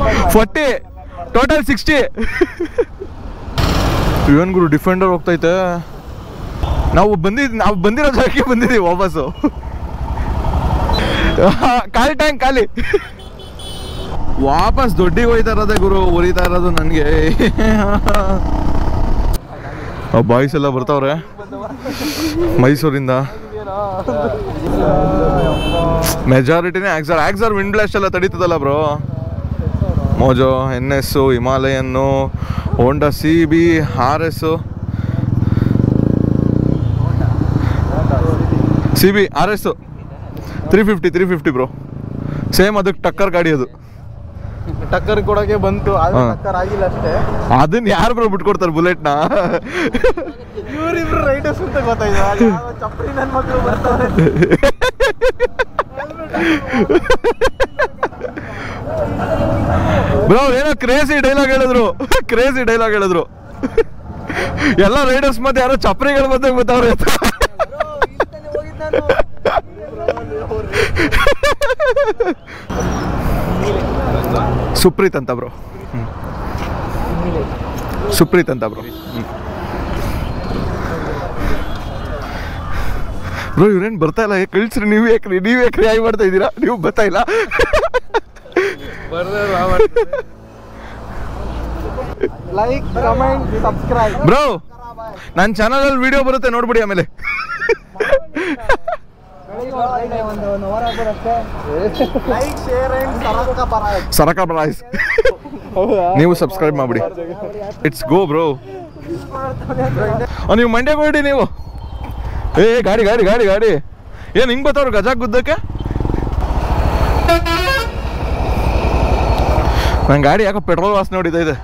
Forty total sixty ಇವನ್ ಗುರು defender ಹೋಗ್ತೈತೆ ನಾವು ಬಂದಿದ್ ನಾವು ಬಂದಿರೋ ಜಾಗಕ್ಕೆ ಬಂದಿದ್ದೀವಿ ವಾಪಸ್ಸು ಖಾಲಿ ಟ್ಯಾಂಕ್ ಖಾಲಿ ವಾಪಸ್ ದೊಡ್ಡಿಗೆ ಹೋಯ್ತಾ ಇರೋದೇ ಗುರು ಉರಿತಾ ಇರೋದು ನನಗೆ ಬಾಯ್ಸ್ ಎಲ್ಲ ಬರ್ತಾವ್ರೆ ಮೈಸೂರಿಂದ ಮೆಜಾರಿಟಿನೇ ಆಕ್ಸರ್ ಆಕ್ಸರ್ ವಿಂಡ್ ಬ್ಲಾಸ್ಟ್ ಎಲ್ಲ ತಡೀತದಲ್ಲ bro Mojo N S Himalayan Honda C B R S C B R S three fifty three fifty bro same ಅದಕ್ಕೆ ಟಕ್ಕರ್ ಗಾಡಿ ಅದು ಟಕ್ಕರ್ ಕೊಡೋಕೆ ಬಂತು ಆದ್ರೆ ಹಾ. ಟಕ್ಕರ್ ಆಗಿಲ್ಲ ಅಷ್ಟೇ ಅದನ್ನ ಯಾರು ಬ್ರೋ ಬಿಟ್ಕೊಡ್ತಾರೆ ಬುಲೆಟ್ನ ಇವ್ರಿಬ್ರು ರೈಡರ್ಸ್ ಅಂತ ಗೊತ್ತಾಯ್ತು ಯಾವ ಚಪ್ಪಲಿ ನನ್ನ ಮಕ್ಕಳು ಬರ್ತಾರೆ ಬ್ರೋ ಏನೋ ಕ್ರೇಜಿ ಡೈಲಾಗ್ ಹೇಳಿದ್ರು ಕ್ರೇಜಿ ಡೈಲಾಗ್ ಹೇಳಿದ್ರು ಎಲ್ಲ ರೈಡರ್ಸ್ ಮತ್ತೆ ಯಾರೋ ಚಪ್ರಿಗಳ ಮಧ್ಯೆ ಗೊತ್ತವ್ರೆ ಅಂತ ಸುಪ್ರೀತ್ ಅಂತ ಬ್ರೋ ಸುಪ್ರೀತ್ ಅಂತ ಬ್ರೋ ಬ್ರೋ ಇವ್ರೇನ್ ಬರ್ತಾ ಇಲ್ಲ ಏ, ಕಳ್ಸ್ರಿ ನೀವು ಯಾಕ್ರಿ ನೀವು ಯಾಕ್ರಿ ಆಗಿ ಮಾಡ್ತಾ ಇದ್ದೀರಾ ನೀವು ಬರ್ತಾ ಇಲ್ಲ ಲೈಕ್ ಕಮೆಂಟ್ ಸಬ್ಸ್ಕ್ರೈಬ್ ಬ್ರೋ ನನ್ನ ಚಾನಲಲ್ಲಿ ವಿಡಿಯೋ ಬರುತ್ತೆ ನೋಡ್ಬಿಡಿ ಆಮೇಲೆ ಒಂದು ಒಂದು ಅವರ್ ಆಗ್ಬೋದಷ್ಟೇ ಲೈಕ್ ಶೇರ್ ಅಂಡ್ ಸರಕ ಬರ ಸರಕ ಬ್ರಾಯ್ಸ್ ನೀವು ಸಬ್ಸ್ಕ್ರೈಬ್ ಮಾಡ್ಬಿಡಿ ಇಟ್ಸ್ ಗೋ ಬ್ರೋ ನೀವು ಮಂಡ್ಯಕ್ಕೆ ಹೊರಡಿ ನೀವು ಏ ಗಾಡಿ ಗಾಡಿ ಗಾಡಿ ಗಾಡಿ ಏನು ಹಿಂಗೆ ಬರ್ತಾವ್ರು ಗಜಾಕ್ ಗುದ್ದಕ್ಕೆ ನನ್ನ ಗಾಡಿ ಯಾಕೋ ಪೆಟ್ರೋಲ್ ವಾಸನೆ ಹೊಡಿತಾ ಇದೆ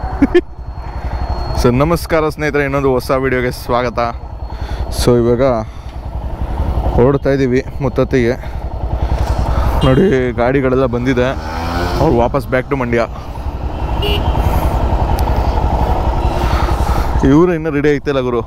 ಸೊ ನಮಸ್ಕಾರ ಸ್ನೇಹಿತರೆ ಇನ್ನೊಂದು ಹೊಸ ವಿಡಿಯೋಗೆ ಸ್ವಾಗತ ಸೊ ಇವಾಗ ಹೊರಡ್ತಾ ಇದ್ದೀವಿ ಮುತ್ತತ್ತಿಗೆ ನೋಡಿ ಗಾಡಿಗಳೆಲ್ಲ ಬಂದಿದೆ ಅವ್ರು ವಾಪಸ್ ಬ್ಯಾಕ್ ಟು ಮಂಡ್ಯ ಇವರು ಇನ್ನೂ ರೆಡಿ ಆಯ್ತಿಲ್ಲ ಗುರು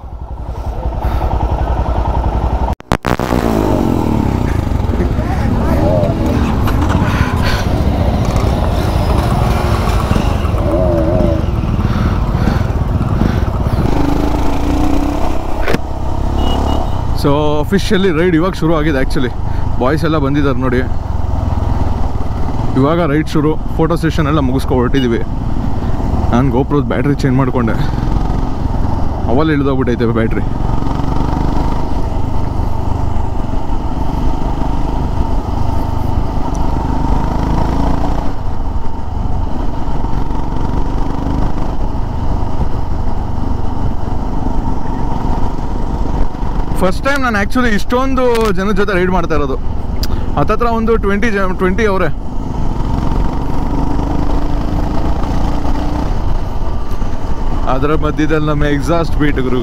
ಸೊ ಅಫಿಷಿಯಲಿ ರೈಡ್ ಇವಾಗ ಶುರು ಆಗಿದೆ ಆ್ಯಕ್ಚುಲಿ ಬಾಯ್ಸ್ ಎಲ್ಲ ಬಂದಿದ್ದಾರೆ ನೋಡಿ ಇವಾಗ ರೈಡ್ ಶುರು ಫೋಟೋ ಸೆಷನ್ ಎಲ್ಲ ಮುಗಿಸ್ಕೊ ಹೊರಟಿದ್ದೀವಿ ನಾನು ಗೋಪ್ರದ ಬ್ಯಾಟ್ರಿ ಚೇಂಜ್ ಮಾಡಿಕೊಂಡೆ ಅವಲ್ಲಿ ಇಳಿದೋಗ್ಬಿಟ್ಟೈತೆ ಬ್ಯಾಟ್ರಿ ಫಸ್ಟ್ ಟೈಮ್ ನಾನು ಆ್ಯಕ್ಚುಲಿ ಇಷ್ಟೊಂದು ಜನದ ಜೊತೆ ರೈಡ್ ಮಾಡ್ತಾ ಇರೋದು ಹತ್ತತ್ರ ಒಂದು ಟ್ವೆಂಟಿ ಜ ಟ್ವೆಂಟಿ ಅವರೇ ಅದರ ಮಧ್ಯದಲ್ಲಿ ನಮ್ಮ ಎಕ್ಸಾಸ್ಟ್ ಬೀಟ್ ಗುರು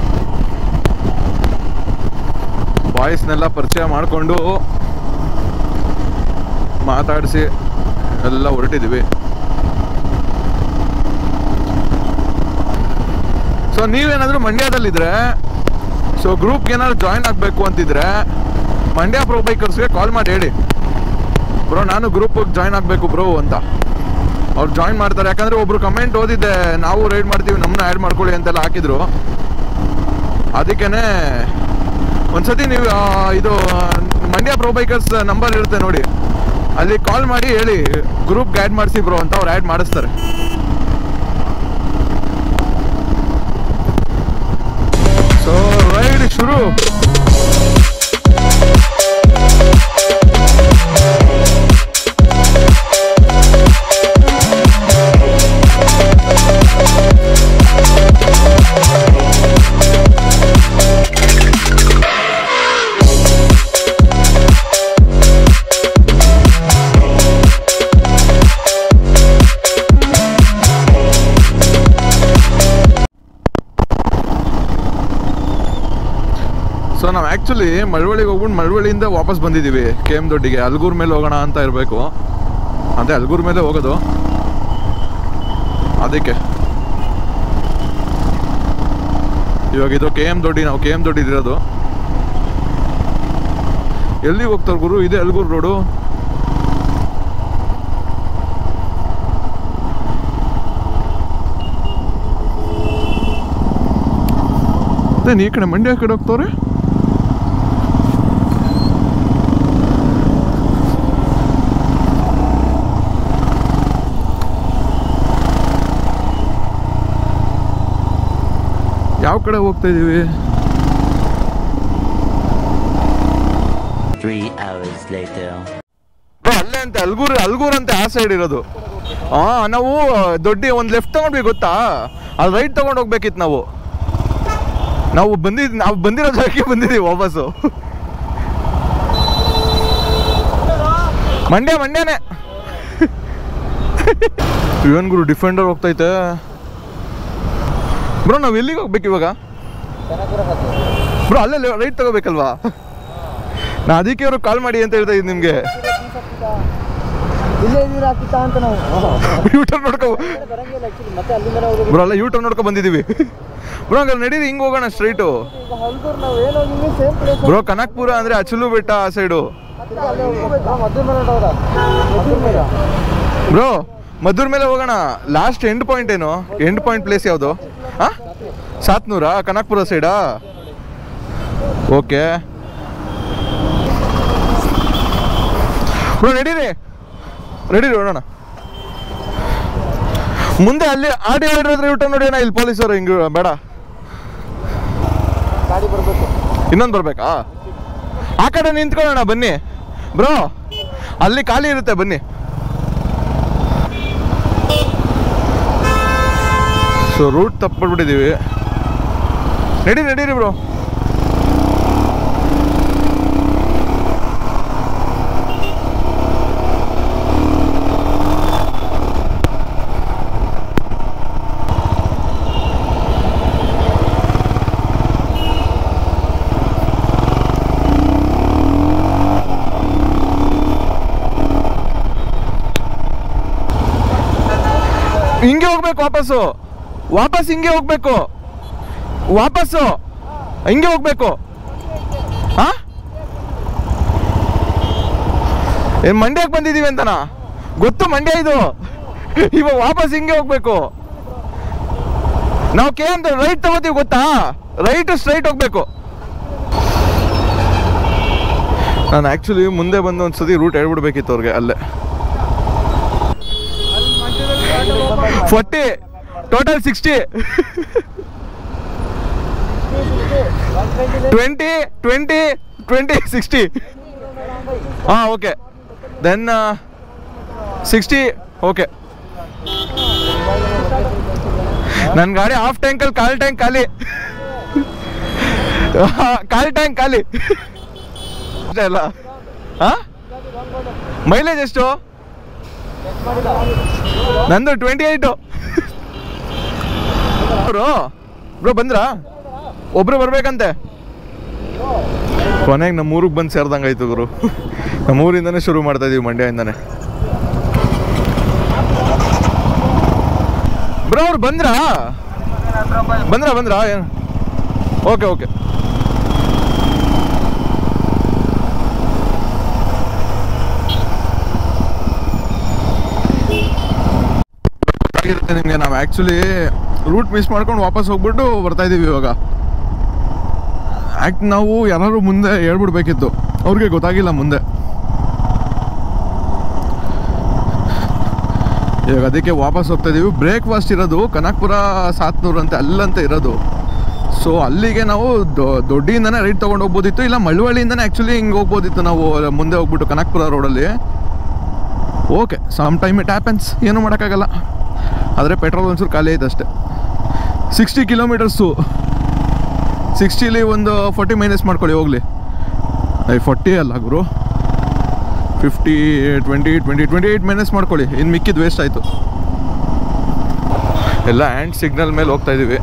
ಬಾಯ್ಸ್ನೆಲ್ಲ ಪರಿಚಯ ಮಾಡಿಕೊಂಡು ಮಾತಾಡಿಸಿ ಎಲ್ಲ ಹೊರಟಿದ್ದೀವಿ ಸೊ ನೀವೇನಾದರೂ ಮಂಡ್ಯದಲ್ಲಿದ್ರೆ ಸೊ ಗ್ರೂಪ್ಗೆ ಏನಾದ್ರು ಜಾಯ್ನ್ ಆಗಬೇಕು ಅಂತಿದ್ರೆ ಮಂಡ್ಯ ಪ್ರೋ ಬೈಕರ್ಸ್ಗೆ ಕಾಲ್ ಮಾಡಿ ಹೇಳಿ ಬ್ರೋ ನಾನು ಗ್ರೂಪಿಗೆ ಜಾಯ್ನ್ ಆಗಬೇಕು ಬ್ರೋ ಅಂತ ಅವ್ರು ಜಾಯ್ನ್ ಮಾಡ್ತಾರೆ ಯಾಕಂದ್ರೆ ಒಬ್ರು ಕಮೆಂಟ್ ಓದಿದ್ದೆ ನಾವು ರೈಡ್ ಮಾಡ್ತೀವಿ ನಮ್ಮನ್ನ ಆ್ಯಡ್ ಮಾಡ್ಕೊಳ್ಳಿ ಅಂತೆಲ್ಲ ಹಾಕಿದ್ರು ಅದಕ್ಕೇನೆ ಒಂದ್ಸತಿ ನೀವು ಆ, ಇದು ಮಂಡ್ಯ ಪ್ರೋ ಬೈಕರ್ಸ್ ನಂಬರ್ ಇರುತ್ತೆ ನೋಡಿ ಅಲ್ಲಿ ಕಾಲ್ ಮಾಡಿ ಹೇಳಿ ಗ್ರೂಪ್ಗೆ ಆ್ಯಡ್ ಮಾಡಿಸಿ ಬ್ರೋ ಅಂತ ಅವ್ರು ಆ್ಯಡ್ ಮಾಡಿಸ್ತಾರೆ ಸೊ ರೈಡ್ ಶುರು ಸೊ ನಾವು ಆ್ಯಕ್ಚುಲಿ ಮಳವಳ್ಳಿಗೆ ಹೋಗ್ಬಿಟ್ಟು ಮಳವಳ್ಳಿಯಿಂದ ವಾಪಸ್ ಬಂದಿದ್ದೀವಿ ಕೆ ಎಮ್ ದೊಡ್ಡಿಗೆ ಅಲ್ಗೂರ್ ಮೇಲೆ ಹೋಗೋಣ ಅಂತ ಇರಬೇಕು ಅದೇ ಅಲ್ಗೂರ್ ಮೇಲೆ ಹೋಗೋದು ಅದಕ್ಕೆ ಇವಾಗ ಇದು ಕೆ ಎಮ್ ದೊಡ್ಡಿ ನಾವು ಕೆ ಎಮ್ ದೊಡ್ಡಿ ಇರೋದು ಎಲ್ಲಿ ಹೋಗ್ತಾರೆ ಗುರು ಇದೆ ಅಲ್ಗೂರ್ ರೋಡು ನಾನು ಈ ಕಡೆ ಮಂಡ್ಯ ಕಡೆ ಹೋಗ್ತವ್ರೆ ಯಾವ ಕಡೆ ಹೋಗ್ತಾ ಇದೀವಿ Three hours later. ಬ್ರೋ, ಅಲ್ಲೇ ಅಂತೆ ಅಲ್ಗೂರ್ ಅಲ್ಗೂರ್ ಅಂತೆ ಆ ಸೈಡ್ ಇರೋದು ಹಾ ನಾವು ದೊಡ್ಡ ಒಂದು ಲೆಫ್ಟ್ ತಗೊಂಡ್ವಿ ಗೊತ್ತಾ ಅಲ್ಲಿ ರೈಟ್ ತಗೊಂಡು ಹೋಗ್ಬೇಕಿತ್ತು ನಾವು ನಾವು ಬಂದಿದ್ ನಾವು ಬಂದಿರೋ ಜಾಗಕ್ಕೆ ಬಂದಿದ್ದೀವಿ ವಾಪಸ್ಸು ಮಂಡ್ಯ ಮಂಡ್ಯನೇ ಇವನ್ ಗುರು ಡಿಫೆಂಡರ್ ಹೋಗ್ತೈತೆ ಬ್ರೋ ನಾವು ಎಲ್ಲಿಗೆ ಹೋಗ್ಬೇಕು ಇವಾಗ ಬ್ರೋ ಅಲ್ಲೇ ರೈಟ್ ತಗೋಬೇಕಲ್ವಾ ನಾ ಅದಕ್ಕೆ ಇವ್ರು ಕಾಲ್ ಮಾಡಿ ಅಂತ ಹೇಳ್ತಾ ಇದ್ದೀನಿ ನಿಮಗೆ ಇಲ್ಲೇ ಇದೀರಾ ಕಿತ್ತ ಅಂತ ನಾವು ಯೂಟರ್ನ್ ನೋಡ್ಕೊ ಬರಂಗಿಲ್ಲ ಆಕ್ಚುಲಿ ಮತ್ತೆ ಅಲ್ಲಿಂದನೇ ಹೋಗೋದು ಬ್ರೋ ಅಲ್ಲ ಯೂಟರ್ನ್ ನೋಡ್ಕೊ ಬಂದಿದ್ದೀವಿ ಬ್ರೋ ಹಂಗಾರೆ ನಡೀರಿ ಹಿಂಗೆ ಹೋಗೋಣ ಸ್ಟ್ರೈಟು ಈಗ ಹಲ್ದೂರ್ ನಾವು ಏನೋ ನಿಮಗೆ ಸೇಮ್ ಪ್ಲೇಸ್ ಬ್ರೋ ಕನಕ್ಪುರ ಅಂದ್ರೆ ಅಚಲು ಬೆಟ್ಟ ಆ ಸೈಡು ಅಲ್ಲೇ ಹೋಗ್ಬೇಕು ಮದ್ದೂರ್ ಮೇಲೆ ಹೊರಟೋದ ಮದ್ದೂರ್ ಮೇಲೆ ಬ್ರೋ ಮದ್ದೂರ್ ಮೇಲೆ ಹೋಗೋಣ ಲಾಸ್ಟ್ ಎಂಡ್ ಪಾಯಿಂಟ್ ಏನು ಎಂಡ್ ಪಾಯಿಂಟ್ ಪ್ಲೇಸ್ ಯಾವುದು ಹಾಂ ಸಾತ್ನೂರಾ ಕನಕ್ಪುರ ಸೈಡಾ ಓಕೆ ಬ್ರೋ ನಡೀರಿ ನಡೀರಿ ನೋಡೋಣ ಮುಂದೆ ಅಲ್ಲಿ ಆಡಿ ಆಡಿರೋದ್ರೆ ಯೂಟರ್ನ್ ನೋಡಿ ಅಣ್ಣ ಇಲ್ಲಿ ಪೊಲೀಸರು ಹಿಂಗೆ ಬೇಡ ಗಾಡಿ ಬರಬೇಕು ಇನ್ನೊಂದು ಬರ್ಬೇಕಾ ಆ ಕಡೆ ನಿಂತ್ಕೊಳ್ಳೋಣ ಬನ್ನಿ ಬ್ರೋ ಅಲ್ಲಿ ಖಾಲಿ ಇರುತ್ತೆ ಬನ್ನಿ ಸೊ ರೂಟ್ ತಪ್ಪಿಬಿಟ್ಟಿದ್ದೀವಿ ನಡಿ ನಡೀರಿ ಬ್ರೋ ಹಿಂಗೆ ಹೋಗ್ಬೇಕು ವಾಪಸ್ಸು ವಾಪಸ್ ಹಿಂಗೆ ಹೋಗ್ಬೇಕು ವಾಪಸ್ಸು ಹಿಂಗೆ ಹೋಗ್ಬೇಕು ಹಾ ಏನ್ ಮಂಡ್ಯಕ್ಕೆ ಬಂದಿದೀವಿ ಅಂತನಾ ಗೊತ್ತು ಮಂಡ್ಯ ಇದು ಇವಾಗ ವಾಪಸ್ ಹಿಂಗೆ ಹೋಗ್ಬೇಕು ನಾವು ಕೆ ಅಂತ ರೈಟ್ ತಗೋತೀವಿ ಗೊತ್ತಾ ರೈಟ್ ಸ್ಟ್ರೈಟ್ ಹೋಗ್ಬೇಕು ನಾನು ಆ್ಯಕ್ಚುಲಿ ಮುಂದೆ ಬಂದು ಒಂದ್ಸತಿ ರೂಟ್ ಹೇಳ್ಬಿಡ್ಬೇಕಿತ್ತು ಅವ್ರಿಗೆ ಅಲ್ಲೇ forty total sixty twenty twenty twenty sixty ಹಾಂ ಓಕೆ ದೆನ್ ಸಿಕ್ಸ್ಟಿ ಓಕೆ ನನ್ನ ಗಾಡಿ ಹಾಫ್ ಟ್ಯಾಂಕಲ್ಲಿ ಕಾಲ್ ಟ್ಯಾಂಕ್ ಖಾಲಿ ಕಾಲ್ ಟ್ಯಾಂಕ್ ಖಾಲಿ ಅಷ್ಟೇ ಅಲ್ಲ ಹಾಂ ಮೈಲೇಜ್ ಎಷ್ಟು ನಂದು ಟ್ವೆಂಟಿ ಏಯ್ಟು ಬ್ರೋ ಬ್ರೋ ಬಂದ್ರಾ ಒಬ್ರು ಬರ್ಬೇಕಂತೆ ಕೊನೆಗೆ ನಮ್ಮ ಊರಿಗೆ ಬಂದು ಸೇರ್ದಂಗಾಯ್ತು ಗುರು ನಮ್ಮ ಊರಿಂದನೇ ಶುರು ಮಾಡ್ತಾ ಇದೀವಿ ಮಂಡ್ಯದಿಂದನೇ ಬ್ರೋ ಅವ್ರು ಬಂದ್ರಾ ಬಂದ್ರಾ ಬಂದ್ರಾ ಏನು ಓಕೆ ಓಕೆ ಆಗಿರುತ್ತೆ ನಿಮಗೆ ನಾವು ಆ್ಯಕ್ಚುಲಿ ರೂಟ್ ಮಿಸ್ ಮಾಡ್ಕೊಂಡು ವಾಪಸ್ ಹೋಗ್ಬಿಟ್ಟು ಬರ್ತಾ ಇದೀವಿ ಇವಾಗ ಆ್ಯಕ್ಟ್ ನಾವು ಯಾರು ಮುಂದೆ ಹೇಳ್ಬಿಡ್ಬೇಕಿತ್ತು ಅವ್ರಿಗೆ ಗೊತ್ತಾಗಿಲ್ಲ ಮುಂದೆ ಇವಾಗ ಅದಕ್ಕೆ ವಾಪಸ್ ಹೋಗ್ತಾ ಇದೀವಿ ಬ್ರೇಕ್ಫಾಸ್ಟ್ ಇರೋದು ಕನಕ್ಪುರ ಸಾತ್ನೂರು ಅಂತ ಅಲ್ಲಂತ ಇರೋದು ಸೊ ಅಲ್ಲಿಗೆ ನಾವು ದೊ- ದೊಡ್ಡಿಯಿಂದನೇ ರೈಟ್ ತೊಗೊಂಡು ಹೋಗ್ಬೋದಿತ್ತು ಇಲ್ಲ ಮಳವಳ್ಳಿಯಿಂದನೇ ಆ್ಯಕ್ಚುಲಿ ಹಿಂಗೆ ಹೋಗ್ಬೋದಿತ್ತು ನಾವು ಮುಂದೆ ಹೋಗ್ಬಿಟ್ಟು ಕನಕ್ಪುರ ರೋಡಲ್ಲಿ okay some time it happens ಏನೂ ಮಾಡೋಕ್ಕಾಗಲ್ಲ ಆದರೆ ಪೆಟ್ರೋಲ್ ಒಂಚೂರು ಖಾಲಿ ಐತೆ ಅಷ್ಟೇ ಸಿಕ್ಸ್ಟಿ ಕಿಲೋಮೀಟರ್ಸು ಸಿಕ್ಸ್ಟಿಲಿ ಒಂದು ಫೋರ್ಟಿ ಮೈನಸ್ ಮಾಡ್ಕೊಳ್ಳಿ ಹೋಗಲಿ ಐ ಫೋರ್ಟಿ ಅಲ್ಲ ಗುರು fifty twenty twenty twenty eight minus ಮಾಡ್ಕೊಳ್ಳಿ ಇನ್ನು ಮಿಕ್ಕಿದ್ದು ವೇಸ್ಟ್ ಆಯಿತು ಎಲ್ಲ ಹ್ಯಾಂಡ್ ಸಿಗ್ನಲ್ ಮೇಲೆ ಹೋಗ್ತಾ ಇದ್ದೀವಿ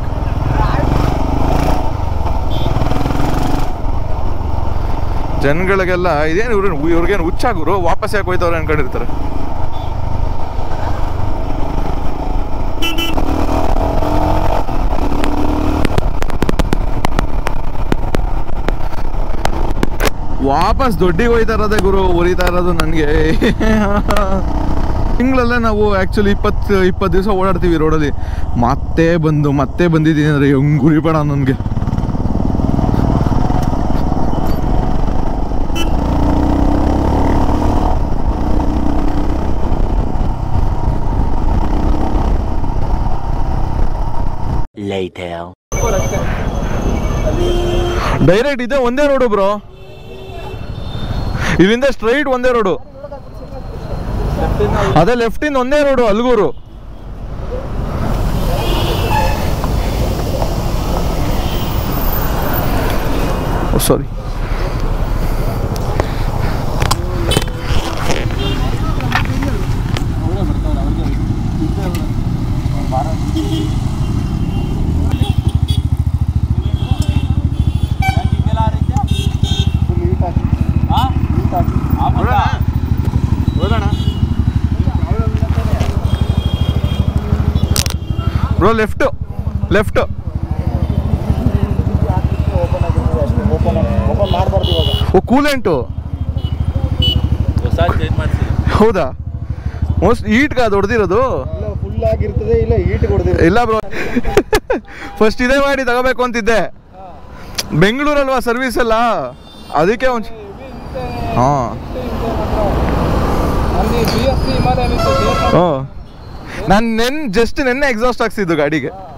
ಜನಗಳಿಗೆಲ್ಲ ಇದೇನು ಇವ್ರು ಇವ್ರಿಗೇನು ಹುಚ್ಚಾಗುರು ವಾಪಸ್ ಯಾಕೆ ಹೋಯ್ತವ್ರೆ ಅನ್ಕೊಂಡಿರ್ತಾರೆ ವಾಪಸ್ ದೊಡ್ಡಿಗೆ ಹೋಯ್ತಾ ಇರೋದೇ ಗುರು ಉರಿತಾ ಇರೋದು ನನಗೆ ತಿಂಗಳಲ್ಲೇ ನಾವು ಆ್ಯಕ್ಚುಲಿ ಇಪ್ಪತ್ತು ಇಪ್ಪತ್ತು ದಿವಸ ಓಡಾಡ್ತೀವಿ ರೋಡಲ್ಲಿ ಮತ್ತೆ ಬಂದು ಮತ್ತೆ ಬಂದಿದ್ದೀನಿ ಅಂದರೆ ಹೆಂಗ್ ಉರಿಬೇಡ ನನಗೆ later. ಅಷ್ಟೇ ಡೈರೆಕ್ಟ್ ಇದೆ ಒಂದೇ ರೋಡು ಬ್ರೋ ಇಲ್ಲಿಂದ ಸ್ಟ್ರೈಟ್ ಒಂದೇ ರೋಡು ಅದೇ ಲೆಫ್ಟಿಂದ ಒಂದೇ ರೋಡು ಅಲ್ಗೂರು sorry bro left left open open ಮಾಡಬಾರ್ದು ಇವಾಗ ಓ ಕೂಲೆಂಟು ಹೊಸ ಚೇಂಜ್ ಮಾಡಿಸಿ ಹೌದಾ ಮೋಸ್ಟ್ ಈಟ್ಗ ಅದು ಹೊಡೆದಿರೋದು ಇಲ್ಲ ಫುಲ್ ಆಗಿರ್ತದೆ ಇಲ್ಲ ಈಟ್ ಕೊಡ್ದಿರ ಇಲ್ಲ ಬ್ರೋ ಫಸ್ಟ್ ಇದೇ ಮಾಡಿ ತಗೋಬೇಕು ಅಂತಿದ್ದೆ ಬೆಂಗಳೂರಲ್ವಾ ಸರ್ವಿಸ್ ಎಲ್ಲ ಅದಕ್ಕೆ ಒಂದು ಹಾಂ ಅಲ್ಲಿ ಬಿ ಎಸ್ ಸಿ ಹಿಮಾಲಯ ಹ್ಞೂ ನಾನು ನೆನ್ ಜಸ್ಟ್ ನೆನ್ನೆ ಎಕ್ಸಾಸ್ಟ್ ಆಗ್ಸಿದ್ದು ಗಾಡಿಗೆ